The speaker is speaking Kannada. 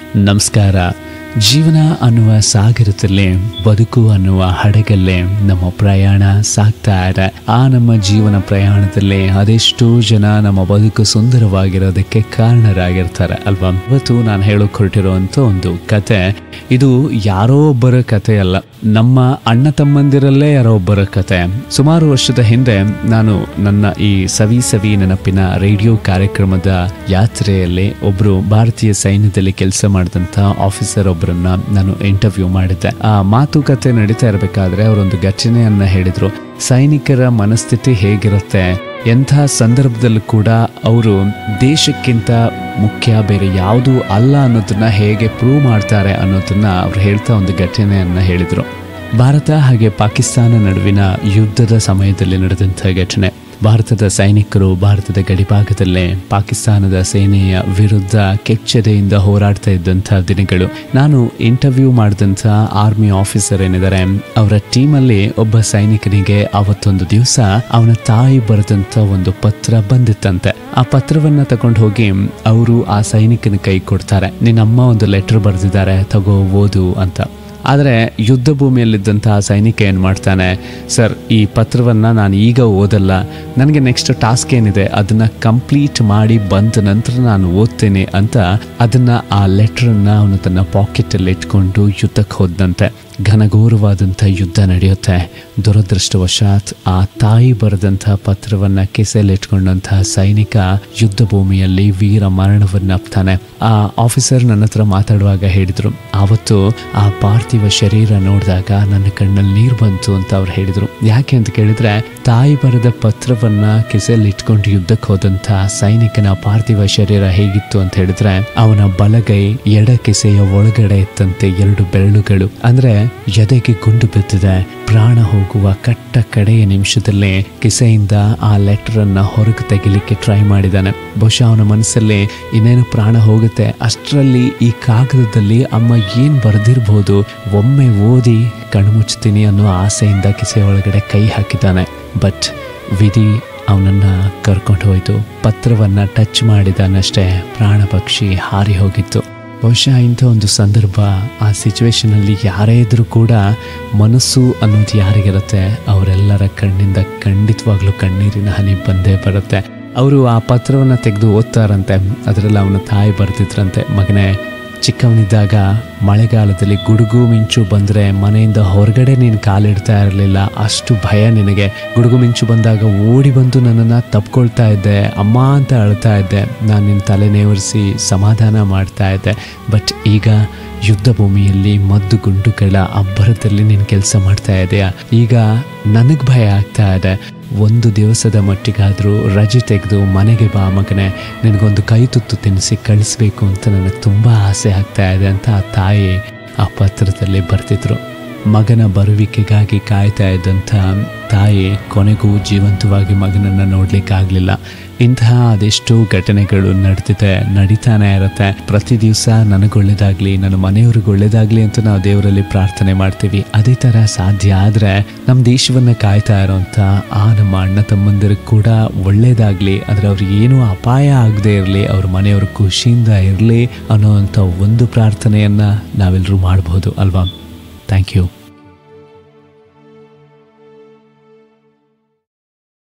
ನಮಸ್ಕಾರ ಜೀವನ ಅನ್ನುವ ಸಾಗರದಲ್ಲೇ ಬದುಕು ಅನ್ನುವ ಹಡಗಲ್ಲೇ ನಮ್ಮ ಪ್ರಯಾಣ ಸಾಗ್ತಾ ಇದೆ ಆ ನಮ್ಮ ಜೀವನ ಪ್ರಯಾಣದಲ್ಲಿ ಅದೆಷ್ಟೋ ಜನ ನಮ್ಮ ಬದುಕು ಸುಂದರವಾಗಿರೋದಕ್ಕೆ ಕಾರಣರಾಗಿರ್ತಾರೆ ಅಲ್ವಾ ಇವತ್ತು ನಾನು ಹೇಳೋಕೆ ಹೊರಟಿರುವಂಥ ಒಂದು ಕತೆ ಇದು ಯಾರೋ ಒಬ್ಬರ ಕತೆ ಅಲ್ಲ ನಮ್ಮ ಅಣ್ಣ ತಮ್ಮಂದಿರಲ್ಲೇ ಯಾರೋ ಒಬ್ಬರ ಕತೆ ಸುಮಾರು ವರ್ಷದ ಹಿಂದೆ ನಾನು ನನ್ನ ಈ ಸವಿ ಸವಿ ನೆನಪಿನ ರೇಡಿಯೋ ಕಾರ್ಯಕ್ರಮದ ಯಾತ್ರೆಯಲ್ಲಿ ಒಬ್ರು ಭಾರತೀಯ ಸೈನ್ಯದಲ್ಲಿ ಕೆಲಸ ಮಾಡಿದಂಥ ಆಫೀಸರ್ ಒಬ್ಬರನ್ನ ನಾನು ಇಂಟರ್ವ್ಯೂ ಮಾಡಿದ್ದೆ ಆ ಮಾತುಕತೆ ನಡೀತಾ ಇರಬೇಕಾದ್ರೆ ಅವರೊಂದು ಘಟನೆಯನ್ನ ಹೇಳಿದ್ರು ಸೈನಿಕರ ಮನಸ್ಥಿತಿ ಹೇಗಿರುತ್ತೆ ಎಂಥ ಸಂದರ್ಭದಲ್ಲೂ ಕೂಡ ಅವರು ದೇಶಕ್ಕಿಂತ ಮುಖ್ಯ ಬೇರೆ ಯಾವುದೂ ಅಲ್ಲ ಅನ್ನೋದನ್ನ ಹೇಗೆ ಪ್ರೂವ್ ಮಾಡ್ತಾರೆ ಅನ್ನೋದನ್ನ ಅವ್ರು ಹೇಳ್ತಾ ಒಂದು ಘಟನೆಯನ್ನ ಹೇಳಿದ್ರು ಭಾರತ ಹಾಗೆ ಪಾಕಿಸ್ತಾನ ನಡುವಿನ ಯುದ್ಧದ ಸಮಯದಲ್ಲಿ ನಡೆದಂಥ ಘಟನೆ ಭಾರತದ ಸೈನಿಕರು ಭಾರತದ ಗಡಿಭಾಗದಲ್ಲೇ ಪಾಕಿಸ್ತಾನದ ಸೇನೆಯ ವಿರುದ್ಧ ಕೆಚ್ಚೆದೆಯಿಂದ ಹೋರಾಡ್ತಾ ಇದ್ದಂಥ ದಿನಗಳು ನಾನು ಇಂಟರ್ವ್ಯೂ ಮಾಡಿದಂಥ ಆರ್ಮಿ ಆಫೀಸರ್ ಏನಿದ್ದಾರೆ ಅವರ ಟೀಮಲ್ಲಿ ಒಬ್ಬ ಸೈನಿಕನಿಗೆ ಅವತ್ತೊಂದು ದಿವಸ ಅವನ ತಾಯಿ ಬರೆದಂಥ ಒಂದು ಪತ್ರ ಬಂದಿತ್ತಂತೆ ಆ ಪತ್ರವನ್ನ ತಗೊಂಡು ಹೋಗಿ ಅವರು ಆ ಸೈನಿಕನ ಕೈ ಕೊಡ್ತಾರೆ ನಿನ್ನಮ್ಮ ಒಂದು ಲೆಟರ್ ಬರೆದಿದ್ದಾರೆ ತಗೋ ಓದು ಅಂತ ಆದರೆ ಯುದ್ಧ ಭೂಮಿಯಲ್ಲಿದ್ದಂತಹ ಸೈನಿಕ ಏನು ಮಾಡ್ತಾನೆ ಸರ್ ಈ ಪತ್ರವನ್ನು ನಾನು ಈಗ ಓದಲ್ಲ ನನಗೆ ನೆಕ್ಸ್ಟ್ ಟಾಸ್ಕ್ ಏನಿದೆ ಅದನ್ನು ಕಂಪ್ಲೀಟ್ ಮಾಡಿ ಬಂದ ನಂತರ ನಾನು ಓದ್ತೇನೆ ಅಂತ ಅದನ್ನು ಆ ಲೆಟ್ರನ್ನು ಅವನು ತನ್ನ ಪಾಕೆಟಲ್ಲಿ ಇಟ್ಕೊಂಡು ಯುದ್ಧಕ್ಕೆ ಹೋದಂತೆ ಘನಘೋರವಾದಂಥ ಯುದ್ಧ ನಡೆಯುತ್ತೆ ದುರದೃಷ್ಟವಶಾತ್ ಆ ತಾಯಿ ಬರೆದಂಥ ಪತ್ರವನ್ನು ಕೆಸೆಯಲ್ಲಿ ಇಟ್ಕೊಂಡಂತಹ ಸೈನಿಕ ಯುದ್ಧ ಭೂಮಿಯಲ್ಲಿ ವೀರ ಮರಣವನ್ನಪ್ತಾನೆ ಆ ಆಫೀಸರ್ ನನ್ನ ಹತ್ರ ಮಾತಾಡುವಾಗ ಹೇಳಿದರು ಆವತ್ತು ಆ ಪಾರ್ಥಿವ ಶರೀರ ನೋಡಿದಾಗ ನನ್ನ ಕಣ್ಣಲ್ಲಿ ನೀರು ಬಂತು ಅಂತ ಅವ್ರು ಹೇಳಿದರು ಯಾಕೆ ಅಂತ ಕೇಳಿದ್ರೆ ತಾಯಿ ಬರೆದ ಪತ್ರವನ್ನ ಕೆಸೆಯಲ್ಲಿ ಇಟ್ಕೊಂಡು ಯುದ್ಧಕ್ಕೆ ಹೋದಂಥ ಸೈನಿಕನ ಪಾರ್ಥಿವ ಶರೀರ ಹೇಗಿತ್ತು ಅಂತ ಹೇಳಿದ್ರೆ ಅವನ ಬಲಗೈ ಎಡ ಕೆಸೆಯ ಒಳಗಡೆ ಇತ್ತಂತೆ ಎರಡು ಬೆರಳುಗಳು ಅಂದ್ರೆ ಎದೆಗೆ ಗುಂಡು ಬಿದ್ದಿದೆ ಪ್ರಾಣ ಹೋಗುವ ಕಟ್ಟ ಕಡೆಯ ನಿಮಿಷದಲ್ಲೇ ಕಿಸೆಯಿಂದ ಆ ಲೆಟರ್ ಅನ್ನ ಹೊರಗೆ ತೆಗಿಲಿಕ್ಕೆ ಟ್ರೈ ಮಾಡಿದ್ದಾನೆ ಬಹುಶಃ ಅವನ ಮನಸ್ಸಲ್ಲಿ ಇನ್ನೇನು ಪ್ರಾಣ ಹೋಗುತ್ತೆ ಅಷ್ಟರಲ್ಲಿ ಈ ಕಾಗದದಲ್ಲಿ ಅಮ್ಮ ಏನ್ ಬರೆದಿರ್ಬೋದು ಒಮ್ಮೆ ಓದಿ ಕಣ್ಮುಚ್ತೀನಿ ಅನ್ನೋ ಆಸೆಯಿಂದ ಕಿಸೆ ಒಳಗಡೆ ಕೈ ಹಾಕಿದ್ದಾನೆ ಬಟ್ ವಿಧಿ ಅವನನ್ನ ಕರ್ಕೊಂಡು ಹೋಯ್ತು ಪತ್ರವನ್ನ ಟಚ್ ಮಾಡಿದಾನಷ್ಟೇ ಪ್ರಾಣ ಪಕ್ಷಿ ಹಾರಿ ಹೋಗಿತ್ತು ಬಹುಶಃ ಇಂಥ ಒಂದು ಸಂದರ್ಭ ಆ ಸಿಚುವೇಶನಲ್ಲಿ ಯಾರೇ ಇದ್ರೂ ಕೂಡ ಮನಸ್ಸು ಅನ್ನೋದು ಯಾರಿಗಿರುತ್ತೆ ಅವರೆಲ್ಲರ ಕಣ್ಣಿಂದ ಖಂಡಿತವಾಗ್ಲೂ ಕಣ್ಣೀರಿನ ಹನಿ ಬಂದೇ ಬರುತ್ತೆ ಅವರು ಆ ಪತ್ರವನ್ನು ತೆಗೆದು ಓದ್ತಾರಂತೆ ಅದರಲ್ಲಿ ಅವನ ತಾಯಿ ಬರ್ತಿದ್ರಂತೆ ಮಗನೇ ಚಿಕ್ಕವನಿದ್ದಾಗ ಮಳೆಗಾಲದಲ್ಲಿ ಗುಡುಗು ಮಿಂಚು ಬಂದರೆ ಮನೆಯಿಂದ ಹೊರಗಡೆ ನೀನು ಕಾಲಿಡ್ತಾ ಇರಲಿಲ್ಲ ಅಷ್ಟು ಭಯ ನಿನಗೆ ಗುಡುಗು ಮಿಂಚು ಬಂದಾಗ ಓಡಿ ಬಂದು ನನ್ನನ್ನು ತಪ್ಕೊಳ್ತಾ ಇದ್ದೆ ಅಮ್ಮ ಅಂತ ಅಳ್ತಾ ಇದ್ದೆ ನಾನು ನಿನ್ನ ತಲೆ ನೇವರಿಸಿ ಸಮಾಧಾನ ಮಾಡ್ತಾ ಇದ್ದೆ ಬಟ್ ಈಗ ಯುದ್ಧ ಭೂಮಿಯಲ್ಲಿ ಮದ್ದು ಗುಂಡುಗಳ ಅಬ್ಬರದಲ್ಲಿ ನೀನು ಕೆಲಸ ಮಾಡ್ತಾ ಇದೆಯಾ ಈಗ ನನಗೆ ಭಯ ಆಗ್ತಾ ಇದೆ ಒಂದು ದಿವಸದ ಮಟ್ಟಿಗಾದರೂ ರಜೆ ತೆಗೆದು ಮನೆಗೆ ಬಾ ಮಗನೇ ನಿನಗೊಂದು ಕೈ ತುತ್ತು ತಿನ್ನಿಸಿ ಕಳಿಸ್ಬೇಕು ಅಂತ ನನಗೆ ತುಂಬ ಆಸೆ ಆಗ್ತಾ ಇದೆ ಅಂತ ಆ ತಾಯಿ ಆ ಪತ್ರದಲ್ಲಿ ಬರ್ತಿದ್ರು ಮಗನ ಬರುವಿಕೆಗಾಗಿ ಕಾಯ್ತಾ ಇದ್ದಂಥ ತಾಯಿ ಕೊನೆಗೂ ಜೀವಂತವಾಗಿ ಮಗನನ್ನು ನೋಡ್ಲಿಕ್ಕಾಗಲಿಲ್ಲ ಇಂತಹ ಅದೆಷ್ಟೋ ಘಟನೆಗಳು ನಡೆದಿದೆ ನಡೀತಾನೆ ಇರುತ್ತೆ ಪ್ರತಿ ದಿವಸ ನನಗೊಳ್ಳೇದಾಗ್ಲಿ ನನ್ನ ಮನೆಯವ್ರಿಗೆ ಒಳ್ಳೇದಾಗ್ಲಿ ಅಂತ ನಾವು ದೇವರಲ್ಲಿ ಪ್ರಾರ್ಥನೆ ಮಾಡ್ತೀವಿ ಅದೇ ಥರ ಸಾಧ್ಯ ಆದರೆ ನಮ್ಮ ದೇಶವನ್ನು ಕಾಯ್ತಾ ಇರೋಂಥ ಆ ನಮ್ಮ ಅಣ್ಣ ತಮ್ಮಂದಿರಿಗೆ ಕೂಡ ಒಳ್ಳೇದಾಗಲಿ ಆದರೆ ಅವ್ರಿಗೆ ಏನೂ ಅಪಾಯ ಆಗದೆ ಇರಲಿ ಅವ್ರ ಮನೆಯವರು ಖುಷಿಯಿಂದ ಇರಲಿ ಅನ್ನೋವಂಥ ಒಂದು ಪ್ರಾರ್ಥನೆಯನ್ನು ನಾವೆಲ್ಲರೂ ಮಾಡ್ಬೋದು ಅಲ್ವಾ ಥ್ಯಾಂಕ್ ಯು